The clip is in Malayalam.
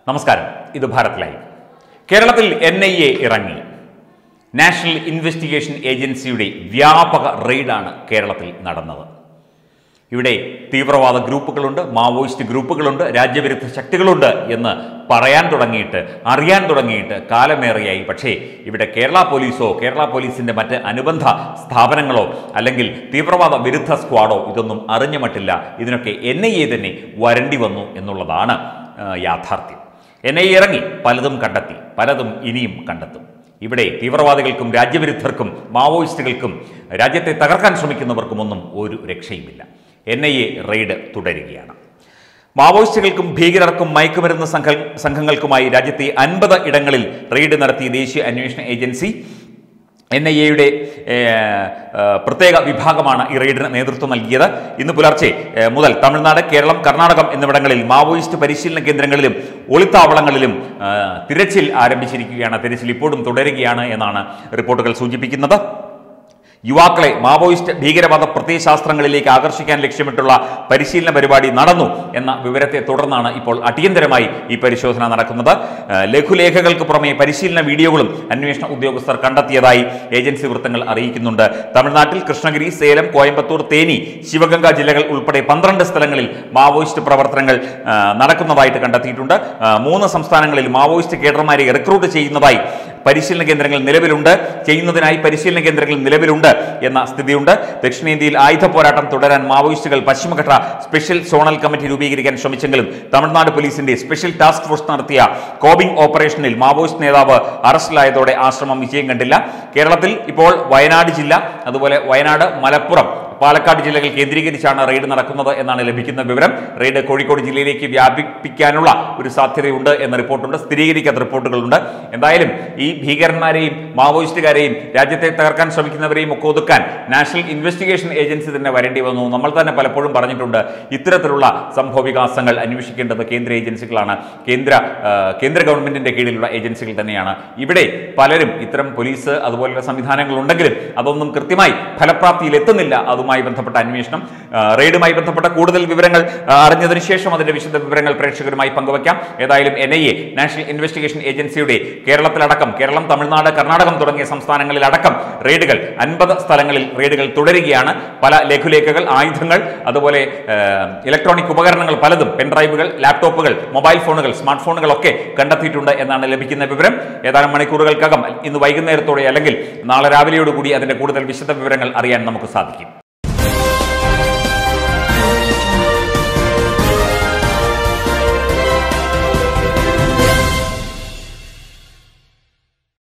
നമസ്കാരം ഇത് ഭാരത് ലൈവ് കേരളത്തിൽ എൻ ഐ എ ഇറങ്ങി നാഷണൽ ഇൻവെസ്റ്റിഗേഷൻ ഏജൻസിയുടെ വ്യാപക റെയ്ഡാണ് കേരളത്തിൽ നടന്നത് ഇവിടെ തീവ്രവാദ ഗ്രൂപ്പുകളുണ്ട് മാവോയിസ്റ്റ് ഗ്രൂപ്പുകളുണ്ട് രാജ്യവിരുദ്ധ ശക്തികളുണ്ട് എന്ന് പറയാൻ തുടങ്ങിയിട്ട് അറിയാൻ തുടങ്ങിയിട്ട് കാലമേറെയായി പക്ഷേ ഇവിടെ കേരള പോലീസോ കേരള പോലീസിന്റെ മറ്റ് അനുബന്ധ സ്ഥാപനങ്ങളോ അല്ലെങ്കിൽ തീവ്രവാദ വിരുദ്ധ സ്ക്വാഡോ ഇതൊന്നും അറിഞ്ഞ മട്ടില്ല ഇതിനൊക്കെ എൻ ഐ എ തന്നെ വരണ്ടി വന്നു എന്നുള്ളതാണ് ആ, യാഥാർത്ഥ്യം എൻ ഐ എ ഇറങ്ങി പലതും കണ്ടെത്തി പലതും ഇനിയും കണ്ടെത്തും ഇവിടെ തീവ്രവാദികൾക്കും രാജ്യവിരുദ്ധർക്കും മാവോയിസ്റ്റുകൾക്കും രാജ്യത്തെ തകർക്കാൻ ശ്രമിക്കുന്നവർക്കുമൊന്നും ഒരു രക്ഷയുമില്ല എൻ ഐ എ റെയ്ഡ് തുടരുകയാണ് മാവോയിസ്റ്റുകൾക്കും ഭീകരർക്കും മയക്കുമരുന്ന് സംഘ സംഘങ്ങൾക്കുമായി രാജ്യത്തെ അൻപത് ഇടങ്ങളിൽ റെയ്ഡ് നടത്തിയ ദേശീയ അന്വേഷണ ഏജൻസി എൻ ഐ എയുടെ പ്രത്യേക വിഭാഗമാണ് ഈ റെയ്ഡിന് നേതൃത്വം നൽകിയത് ഇന്ന് പുലർച്ചെ ഏ, മുതൽ തമിഴ്നാട് കേരളം കർണാടകം എന്നിവിടങ്ങളിൽ മാവോയിസ്റ്റ് പരിശീലന കേന്ദ്രങ്ങളിലും ഒളിത്താവളങ്ങളിലും ആ, തിരച്ചിൽ ആരംഭിച്ചിരിക്കുകയാണ് തിരച്ചിൽ ഇപ്പോഴും തുടരുകയാണ് എന്നാണ് റിപ്പോർട്ടുകൾ സൂചിപ്പിക്കുന്നത് യുവാക്കളെ മാവോയിസ്റ്റ് ഭീകരവാദ പ്രത്യയശാസ്ത്രങ്ങളിലേക്ക് ആകർഷിക്കാൻ ലക്ഷ്യമിട്ടുള്ള പരിശീലന പരിപാടി നടന്നു എന്ന വിവരത്തെ തുടർന്നാണ് ഇപ്പോൾ അടിയന്തരമായി ഈ പരിശോധന നടക്കുന്നത് ഏഹ് ലഘുലേഖകൾക്ക് പുറമെ പരിശീലന വീഡിയോകളും അന്വേഷണ ഉദ്യോഗസ്ഥർ കണ്ടെത്തിയതായി ഏജൻസി വൃത്തങ്ങൾ അറിയിക്കുന്നുണ്ട് തമിഴ്നാട്ടിൽ കൃഷ്ണഗിരി സേലം കോയമ്പത്തൂർ തേനി ശിവഗംഗ ജില്ലകൾ ഉൾപ്പെടെ പന്ത്രണ്ട് സ്ഥലങ്ങളിൽ മാവോയിസ്റ്റ് പ്രവർത്തനങ്ങൾ ആ, നടക്കുന്നതായിട്ട് കണ്ടെത്തിയിട്ടുണ്ട് ആ, മൂന്ന് സംസ്ഥാനങ്ങളിൽ മാവോയിസ്റ്റ് കേഡർമാരെ റിക്രൂട്ട് ചെയ്യുന്നതായി പരിശീലന കേന്ദ്രങ്ങൾ നിലവിലുണ്ട് ചെയ്യുന്നതിനായി പരിശീലന കേന്ദ്രങ്ങൾ നിലവിലുണ്ട് എന്ന സ്ഥിതിയുണ്ട് ദക്ഷിണേന്ത്യയിൽ ആയുധ പോരാട്ടം തുടരാൻ മാവോയിസ്റ്റുകൾ പശ്ചിമഘട്ട സ്പെഷ്യൽ സോണൽ കമ്മിറ്റി രൂപീകരിക്കാൻ ശ്രമിച്ചെങ്കിലും തമിഴ്നാട് പോലീസിന്റെ സ്പെഷ്യൽ ടാസ്ക് ഫോഴ്സ് നടത്തിയ കോബിംഗ് ഓപ്പറേഷനിൽ മാവോയിസ്റ്റ് നേതാവ് അറസ്റ്റിലായതോടെ ആശ്രമം വിജയം കണ്ടില്ല കേരളത്തിൽ ഇപ്പോൾ വയനാട് ജില്ല അതുപോലെ വയനാട് മലപ്പുറം പാലക്കാട് ജില്ലകൾ കേന്ദ്രീകരിച്ചാണ് റെയ്ഡ് നടക്കുന്നത് എന്നാണ് ലഭിക്കുന്ന വിവരം റെയ്ഡ് കോഴിക്കോട് ജില്ലയിലേക്ക് വ്യാപിപ്പിക്കാനുള്ള ഒരു സാധ്യതയുണ്ട് എന്ന റിപ്പോർട്ടുണ്ട് സ്ഥിരീകരിക്കാത്ത റിപ്പോർട്ടുകളുണ്ട് എന്തായാലും ഈ ഭീകരന്മാരെയും മാവോയിസ്റ്റുകാരെയും രാജ്യത്തെ തകർക്കാൻ ശ്രമിക്കുന്നവരെയും ഒക്കെ ഒതുക്കാൻ നാഷണൽ ഇൻവെസ്റ്റിഗേഷൻ ഏജൻസി തന്നെ വരേണ്ടി വന്നു നമ്മൾ തന്നെ പലപ്പോഴും പറഞ്ഞിട്ടുണ്ട് ഇത്തരത്തിലുള്ള സംഭവ വികാസങ്ങൾ അന്വേഷിക്കേണ്ടത് കേന്ദ്ര ഏജൻസികളാണ് കേന്ദ്ര ആ, കേന്ദ്ര ഗവൺമെന്റിന്റെ കീഴിലുള്ള ഏജൻസികൾ തന്നെയാണ് ഇവിടെ പലരും ഇത്തരം പോലീസ് അതുപോലുള്ള സംവിധാനങ്ങൾ ഉണ്ടെങ്കിലും അതൊന്നും കൃത്യമായി ഫലപ്രാപ്തിയിൽ എത്തുന്നില്ല അതുമായി ബന്ധപ്പെട്ട അന്വേഷണം ആ, റെയ്ഡുമായി ബന്ധപ്പെട്ട കൂടുതൽ വിവരങ്ങൾ ആ, അറിഞ്ഞതിന് ശേഷം അതിന്റെ വിശദ വിവരങ്ങൾ പ്രേക്ഷകരുമായി പങ്കുവയ്ക്കാം ഏതായാലും N I A national investigation ഏജൻസിയുടെ കേരളത്തിലടക്കം കേരളം തമിഴ്നാട് കർണാടകം തുടങ്ങിയ സംസ്ഥാനങ്ങളിലടക്കം റെയ്ഡുകൾ അൻപത് സ്ഥലങ്ങളിൽ റെയ്ഡുകൾ തുടരുകയാണ് പല ലഘുലേഖകൾ ആയുധങ്ങൾ അതുപോലെ ആ, ഇലക്ട്രോണിക് ഉപകരണങ്ങൾ പലതും പെൻഡ്രൈവുകൾ ലാപ്ടോപ്പുകൾ മൊബൈൽ ഫോണുകൾ സ്മാർട്ട് ഫോണുകളൊക്കെ കണ്ടെത്തിയിട്ടുണ്ട് എന്നാണ് ലഭിക്കുന്ന വിവരം ഏതാനും മണിക്കൂറുകൾക്കകം ഇന്ന് വൈകുന്നേരത്തോടെ അല്ലെങ്കിൽ നാളെ രാവിലെയോടുകൂടി അതിന്റെ കൂടുതൽ വിശദ വിവരങ്ങൾ അറിയാൻ നമുക്ക് സാധിക്കും